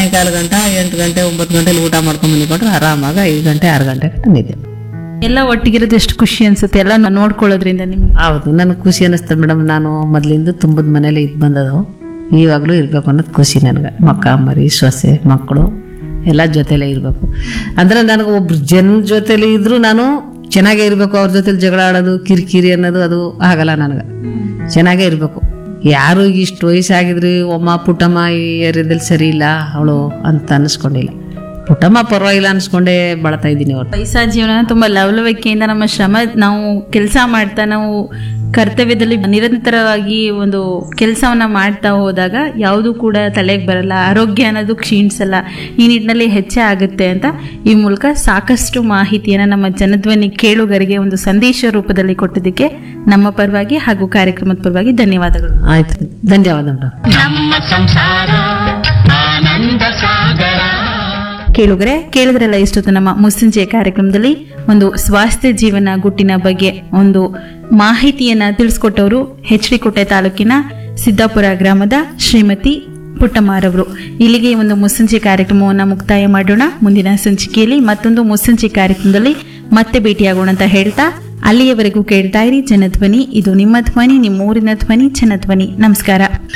ಸಾಯಂಕಾಲ ಗಂಟೆ ಎಂಟು ಗಂಟೆ ಒಂಬತ್ತು ಗಂಟೆಲಿ ಊಟ ಮಾಡ್ಕೊಂಡ್ ಬಂದ್ಬಿಟ್ರೆ ಆರಾಮಾಗಿ ಐದು ಗಂಟೆ ಆರು ಗಂಟೆ ಗಂಟ ನಿದ್ದೆ ಎಲ್ಲ ಒಟ್ಟಿಗಿರೋದು ಎಷ್ಟು ಖುಷಿ ಅನ್ಸುತ್ತೆ ಎಲ್ಲ ನೋಡ್ಕೊಳ್ಳೋದ್ರಿಂದ ನಿಮ್ಗೆ ಹೌದು ನನಗೆ ಖುಷಿ ಅನ್ನಿಸ್ತದೆ ಮೇಡಮ್ ನಾನು ಮೊದಲಿಂದ ತುಂಬದ ಮನೇಲಿ ಇದು ಬಂದದು ಇವಾಗಲೂ ಇರಬೇಕು ಅನ್ನೋದು ಖುಷಿ ನನಗೆ ಮಕ್ಕ ಮರಿ ಸೊಸೆ ಮಕ್ಕಳು ಎಲ್ಲ ಜೊತೆಲೇ ಇರಬೇಕು ಅಂದ್ರೆ ನನಗೆ ಒಬ್ರು ಜನ ಜೊತೆಲಿ ಇದ್ರೂ ನಾನು ಚೆನ್ನಾಗೇ ಇರಬೇಕು ಅವ್ರ ಜೊತೆಲಿ ಜಗಳ ಆಡೋದು ಕಿರಿಕಿರಿ ಅನ್ನೋದು ಅದು ಆಗಲ್ಲ ನನಗೆ ಚೆನ್ನಾಗೇ ಇರಬೇಕು ಯಾರು ಇಷ್ಟು ವಯಸ್ಸಾಗಿದ್ರಿ ಒಮ್ಮ ಪುಟ್ಟಮ್ಮ ಈ ಏರಿಯಾದಲ್ಲಿ ಸರಿ ಇಲ್ಲ ಅವಳು ಅಂತ ಅನ್ನಿಸ್ಕೊಂಡಿಲ್ಲ ಪುಟ್ಟಮ್ಮ ಪರವಾಗಿಲ್ಲ ಅನ್ಸ್ಕೊಂಡೇ ಬಾಳ್ತಾ ಇದ್ದೀನಿ ಅವ್ರು ವಯಸ್ಸಾದ ಜೀವನ ತುಂಬಾ ಲವಲವಿಕೆಯಿಂದ ನಮ್ಮ ಶ್ರಮ ನಾವು ಕೆಲಸ ಮಾಡ್ತಾ ನಾವು ಕರ್ತವ್ಯದಲ್ಲಿ ನಿರಂತರವಾಗಿ ಒಂದು ಕೆಲಸವನ್ನ ಮಾಡ್ತಾ ಹೋದಾಗ ಯಾವುದು ಕೂಡ ತಲೆಗೆ ಬರಲ್ಲ ಆರೋಗ್ಯ ಅನ್ನೋದು ಕ್ಷೀಣಿಸಲ್ಲ ಈ ನಿಟ್ಟಿನಲ್ಲಿ ಹೆಚ್ಚೇ ಆಗುತ್ತೆ ಅಂತ ಈ ಮೂಲಕ ಸಾಕಷ್ಟು ಮಾಹಿತಿಯನ್ನು ನಮ್ಮ ಜನಧ್ವನಿ ಕೇಳುಗರಿಗೆ ಒಂದು ಸಂದೇಶ ರೂಪದಲ್ಲಿ ಕೊಟ್ಟಿದ್ದಕ್ಕೆ ನಮ್ಮ ಪರವಾಗಿ ಹಾಗೂ ಕಾರ್ಯಕ್ರಮದ ಪರವಾಗಿ ಧನ್ಯವಾದಗಳು ಆಯ್ತು ಧನ್ಯವಾದ ಮೇಡಮ್ ಕೇಳುಗರೆ ಕೇಳಿದ್ರಲ್ಲ ಇಷ್ಟೊತ್ತು ನಮ್ಮ ಮುಸ್ಸಂಜೆ ಕಾರ್ಯಕ್ರಮದಲ್ಲಿ ಒಂದು ಸ್ವಾಸ್ಥ್ಯ ಜೀವನ ಗುಟ್ಟಿನ ಬಗ್ಗೆ ಒಂದು ಮಾಹಿತಿಯನ್ನ ತಿಳಿಸ್ಕೊಟ್ಟವರು ಎಚ್ ಡಿ ಕೋಟೆ ತಾಲೂಕಿನ ಸಿದ್ದಾಪುರ ಗ್ರಾಮದ ಶ್ರೀಮತಿ ಪುಟ್ಟಮಾರವರು ಇಲ್ಲಿಗೆ ಈ ಒಂದು ಮುಸ್ಸಂಜೆ ಕಾರ್ಯಕ್ರಮವನ್ನು ಮುಕ್ತಾಯ ಮಾಡೋಣ ಮುಂದಿನ ಸಂಚಿಕೆಯಲ್ಲಿ ಮತ್ತೊಂದು ಮುಸ್ಸಂಜೆ ಕಾರ್ಯಕ್ರಮದಲ್ಲಿ ಮತ್ತೆ ಭೇಟಿಯಾಗೋಣ ಅಂತ ಹೇಳ್ತಾ ಅಲ್ಲಿಯವರೆಗೂ ಕೇಳ್ತಾ ಇರಿ ಜನಧ್ವನಿ ಇದು ನಿಮ್ಮ ಧ್ವನಿ ನಿಮ್ಮ ಊರಿನ ಧ್ವನಿ ಜನಧ್ವನಿ ನಮಸ್ಕಾರ